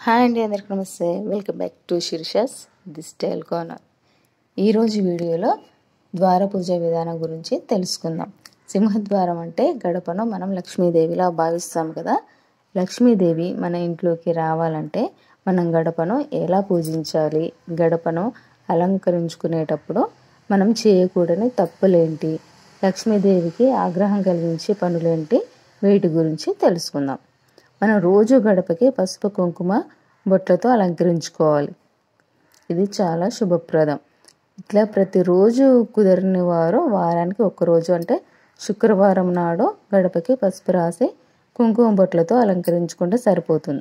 hi అండి అందరికీ నమస్తే వెల్కమ్ బ్యాక్ టు శీర్షస్ దిస్ టైల్ కార్నర్ ఈరోజు వీడియోలో ద్వార పూజ విధానం గురించి తెలుసుకుందాం సింహద్వారం అంటే గడపను మనం లక్ష్మీదేవిలా భావిస్తాం కదా లక్ష్మీదేవి మన ఇంట్లోకి రావాలంటే మనం గడపను ఎలా పూజించాలి గడపను అలంకరించుకునేటప్పుడు మనం చేయకూడని తప్పులేంటి లక్ష్మీదేవికి ఆగ్రహం కలిగించే పనులేంటి వీటి గురించి తెలుసుకుందాం మనం రోజు గడపకి పసుపు కుంకుమ బొట్లతో అలంకరించుకోవాలి ఇది చాలా శుభప్రదం ఇట్లా ప్రతిరోజు కుదరని వారు వారానికి ఒక్కరోజు అంటే శుక్రవారం నాడు గడపకి పసుపు రాసి కుంకుమ బొట్లతో అలంకరించుకుంటే సరిపోతుంది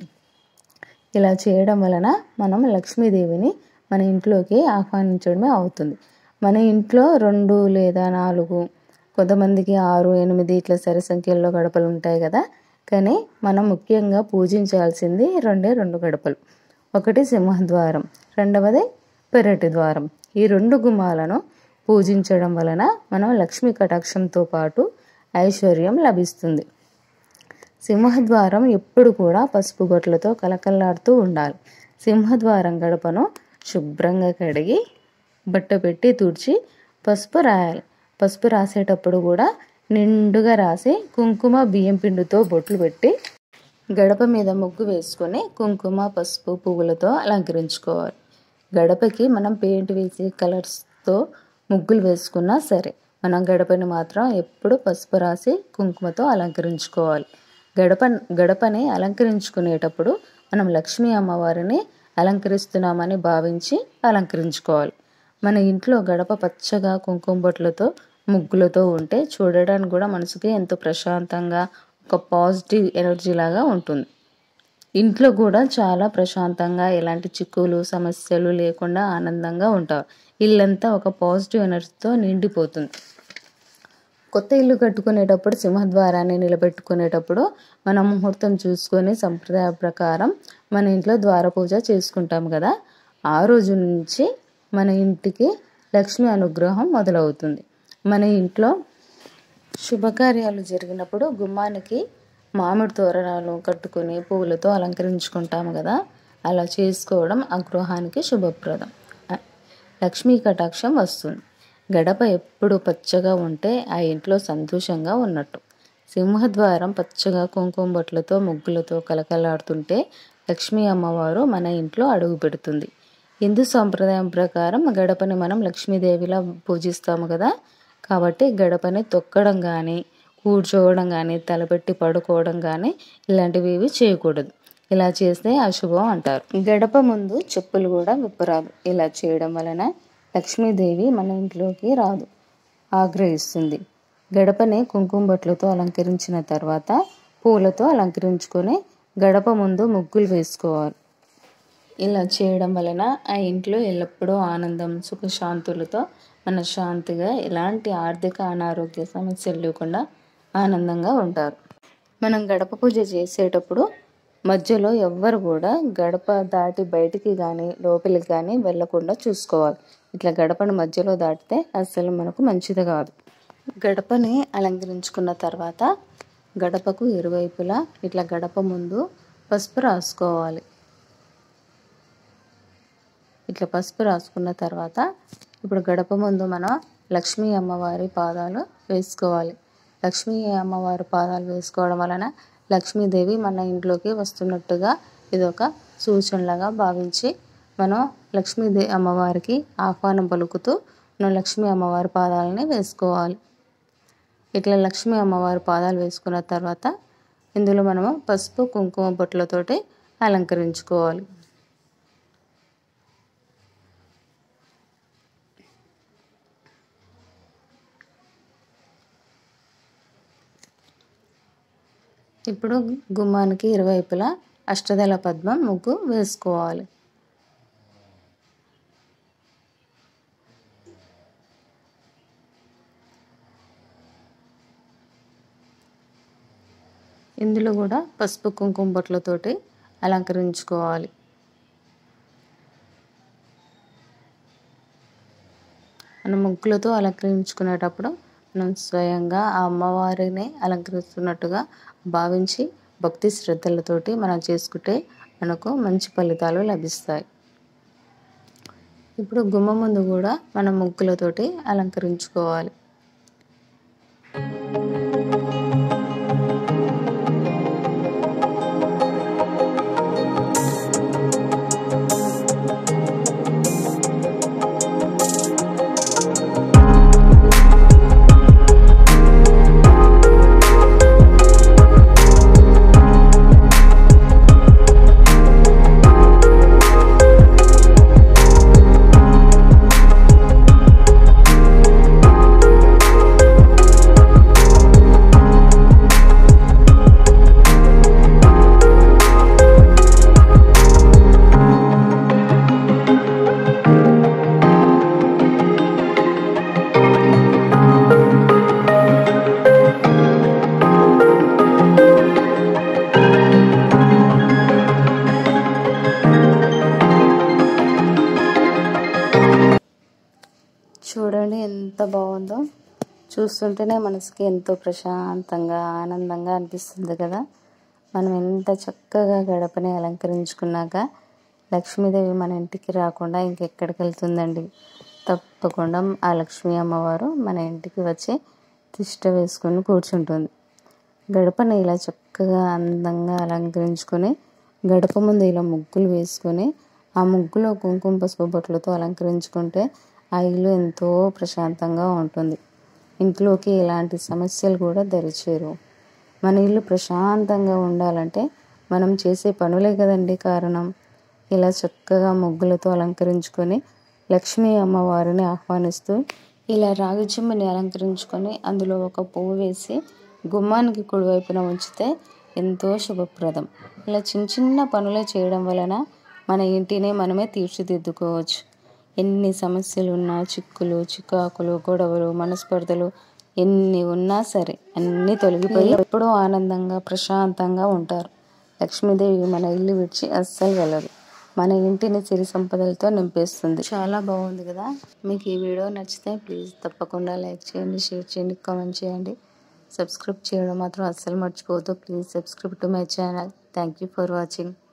ఇలా చేయడం వలన మనం లక్ష్మీదేవిని మన ఇంట్లోకి ఆహ్వానించడమే అవుతుంది మన ఇంట్లో రెండు లేదా నాలుగు కొంతమందికి ఆరు ఎనిమిది ఇట్లా సరి సంఖ్యల్లో గడపలు ఉంటాయి కదా కానీ మనం ముఖ్యంగా పూజించాల్సింది రెండే రెండు గడపలు ఒకటి సింహద్వారం రెండవది పెరటి ద్వారం ఈ రెండు గుమ్మాలను పూజించడం వలన మనం లక్ష్మీ కటాక్షంతో పాటు ఐశ్వర్యం లభిస్తుంది సింహద్వారం ఎప్పుడు కూడా పసుపు గొట్లతో కలకల్లాడుతూ ఉండాలి సింహద్వారం గడపను శుభ్రంగా కడిగి బట్ట పెట్టి తుడిచి పసుపు రాయాలి పసుపు రాసేటప్పుడు కూడా నిండుగా రాసి కుంకుమ బియ్యం పిండితో బొట్లు పెట్టి గడప మీద ముగ్గు వేసుకొని కుంకుమ పసుపు పువ్వులతో అలంకరించుకోవాలి గడపకి మనం పెయింట్ వేసి కలర్స్తో ముగ్గులు వేసుకున్నా సరే మనం గడపని మాత్రం ఎప్పుడు పసుపు రాసి కుంకుమతో అలంకరించుకోవాలి గడప గడపని అలంకరించుకునేటప్పుడు మనం లక్ష్మీ అమ్మవారిని అలంకరిస్తున్నామని భావించి అలంకరించుకోవాలి మన ఇంట్లో గడప పచ్చగా కుంకుమ బొట్లతో ముగ్గులతో ఉంటే చూడడానికి కూడా మనసుకి ఎంతో ప్రశాంతంగా ఒక పాజిటివ్ ఎనర్జీ లాగా ఉంటుంది ఇంట్లో కూడా చాలా ప్రశాంతంగా ఎలాంటి చిక్కులు సమస్యలు లేకుండా ఆనందంగా ఉంటారు ఇల్లంతా ఒక పాజిటివ్ ఎనర్జీతో నిండిపోతుంది కొత్త ఇల్లు కట్టుకునేటప్పుడు సింహద్వారాన్ని నిలబెట్టుకునేటప్పుడు మనం ముహూర్తం చూసుకొని సంప్రదాయ ప్రకారం మన ఇంట్లో ద్వార పూజ చేసుకుంటాం కదా ఆ రోజు నుంచి మన ఇంటికి లక్ష్మి అనుగ్రహం మొదలవుతుంది మన ఇంట్లో శుభకార్యాలు జరిగినప్పుడు గుమ్మానికి మామిడి తోరణాలు కట్టుకుని పువ్వులతో అలంకరించుకుంటాము కదా అలా చేసుకోవడం ఆ గృహానికి శుభప్రదం లక్ష్మీ కటాక్షం వస్తుంది గడప ఎప్పుడు పచ్చగా ఉంటే ఆ ఇంట్లో సంతోషంగా ఉన్నట్టు సింహద్వారం పచ్చగా కుంకుమ బొట్లతో ముగ్గులతో కలకలాడుతుంటే లక్ష్మీ అమ్మవారు మన ఇంట్లో అడుగు పెడుతుంది హిందూ సాంప్రదాయం ప్రకారం గడపని మనం లక్ష్మీదేవిలా పూజిస్తాము కదా కాబట్టి గడపని తొక్కడం కానీ కూర్చోవడం కానీ తలపెట్టి పడుకోవడం కానీ ఇలాంటివి ఏవి చేయకూడదు ఇలా చేస్తే అశుభం అంటారు గడప ముందు చెప్పులు కూడా విప్పరాదు ఇలా చేయడం వలన లక్ష్మీదేవి మన ఇంట్లోకి రాదు ఆగ్రహిస్తుంది గడపని కుంకుమ బొట్లతో అలంకరించిన తర్వాత పూలతో అలంకరించుకొని గడప ముందు ముగ్గులు వేసుకోవాలి ఇలా చేయడం వలన ఆ ఇంట్లో ఎల్లప్పుడూ ఆనందం సుఖశాంతులతో మన శాంతిగా ఎలాంటి ఆర్థిక అనారోగ్య సమస్యలు లేకుండా ఆనందంగా ఉంటారు మనం గడప పూజ చేసేటప్పుడు మధ్యలో ఎవ్వరు కూడా గడప దాటి బయటికి కానీ లోపలికి కానీ వెళ్ళకుండా చూసుకోవాలి ఇట్లా గడపను మధ్యలో దాటితే అసలు మనకు మంచిది కాదు గడపని అలంకరించుకున్న తర్వాత గడపకు ఇరువైపులా ఇట్లా గడప ముందు పసుపు రాసుకోవాలి ఇట్లా పసుపు రాసుకున్న తర్వాత ఇప్పుడు గడప ముందు మనం లక్ష్మీ అమ్మవారి పాదాలు వేసుకోవాలి లక్ష్మీ అమ్మవారి పాదాలు వేసుకోవడం వలన లక్ష్మీదేవి మన ఇంట్లోకి వస్తున్నట్టుగా ఇది ఒక సూచనలాగా భావించి మనం లక్ష్మీదే అమ్మవారికి ఆహ్వానం పలుకుతూ మనం లక్ష్మీ అమ్మవారి పాదాలని వేసుకోవాలి ఇట్లా లక్ష్మీ అమ్మవారి పాదాలు వేసుకున్న తర్వాత ఇందులో మనము పసుపు కుంకుమ బొట్లతోటి అలంకరించుకోవాలి ఇప్పుడు గుమ్మానికి ఇరువైపులా అష్టదళ పద్మం ముగ్గు వేసుకోవాలి ఇందులో కూడా పసుపు కుంకుమ బొట్లతోటి అలంకరించుకోవాలి మనం ముగ్గులతో అలంకరించుకునేటప్పుడు మనం స్వయంగా ఆ అమ్మవారిని అలంకరిస్తున్నట్టుగా భావించి భక్తి శ్రద్ధలతోటి మనం చేసుకుంటే మనకు మంచి ఫలితాలు లభిస్తాయి ఇప్పుడు గుమ్మ ముందు కూడా మనం ముగ్గులతోటి అలంకరించుకోవాలి చూడండి ఎంత బాగుందో చూస్తుంటేనే మనసుకి ఎంతో ప్రశాంతంగా ఆనందంగా అనిపిస్తుంది కదా మనం ఎంత చక్కగా గడపని అలంకరించుకున్నాక లక్ష్మీదేవి మన ఇంటికి రాకుండా ఇంకెక్కడికి వెళ్తుందండి తప్పకుండా ఆ లక్ష్మీ అమ్మవారు మన ఇంటికి వచ్చి తిష్ట వేసుకొని కూర్చుంటుంది గడపని ఇలా చక్కగా అందంగా అలంకరించుకొని గడప ముందు ఇలా ముగ్గులు వేసుకొని ఆ ముగ్గులో కుంకుమ పసుపు బొట్లతో అలంకరించుకుంటే ఆ ఇల్లు ఎంతో ప్రశాంతంగా ఉంటుంది ఇంట్లోకి ఎలాంటి సమస్యలు కూడా దరిచేరు మన ఇల్లు ప్రశాంతంగా ఉండాలంటే మనం చేసే పనులే కదండి కారణం ఇలా చక్కగా ముగ్గులతో అలంకరించుకొని లక్ష్మీ అమ్మవారిని ఆహ్వానిస్తూ ఇలా రాగి చెంబుని అలంకరించుకొని అందులో ఒక పువ్వు వేసి గుమ్మానికి కుడివైపున ఉంచితే ఎంతో శుభప్రదం ఇలా చిన్న చిన్న పనులే చేయడం వలన మన ఇంటిని మనమే తీర్చిదిద్దుకోవచ్చు ఎన్ని సమస్యలు ఉన్నా చిక్కులు చికాకులు గొడవలు మనస్పర్ధలు ఎన్ని ఉన్నా సరే అన్నీ తొలగిపోయి ఎప్పుడూ ఆనందంగా ప్రశాంతంగా ఉంటారు లక్ష్మీదేవి మన ఇల్లు విడిచి అస్సలు వెళ్ళదు మన ఇంటిని సిరి సంపదలతో నింపేస్తుంది చాలా బాగుంది కదా మీకు ఈ వీడియో నచ్చితే ప్లీజ్ తప్పకుండా లైక్ చేయండి షేర్ చేయండి కామెంట్ చేయండి సబ్స్క్రైబ్ చేయడం మాత్రం అస్సలు మర్చిపోవద్దు please subscribe to my channel thank you for watching